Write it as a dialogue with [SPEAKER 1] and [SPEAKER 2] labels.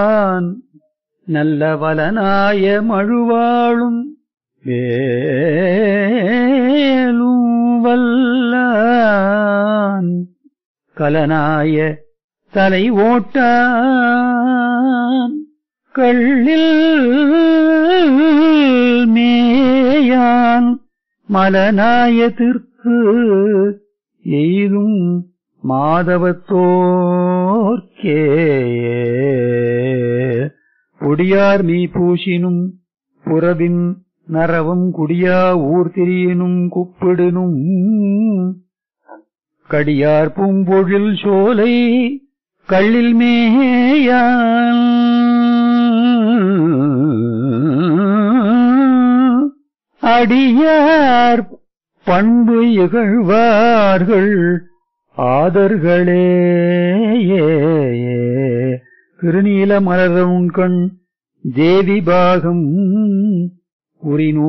[SPEAKER 1] நான் நல்ல வலனாய மழுவாளும் வேலும் வல்லான் கலனாய தலை ஓட்டான் கள்ளில் மேயான் மலநாயத்திற்கு எய்தும் மாதவத்தோர்க்கே ஒடியார் மீ பூசினும் புறவின் நரவும் குடியா ஊர் திரியினும் குப்பிடினும் கடியார் பூம்பொழில் சோலை கள்ளில் மேயான் அடியார் பண்பு இகழ்வார்கள் ஆதர்களே திருநீல மலரும் கண் தேவி பாகம் உரினூ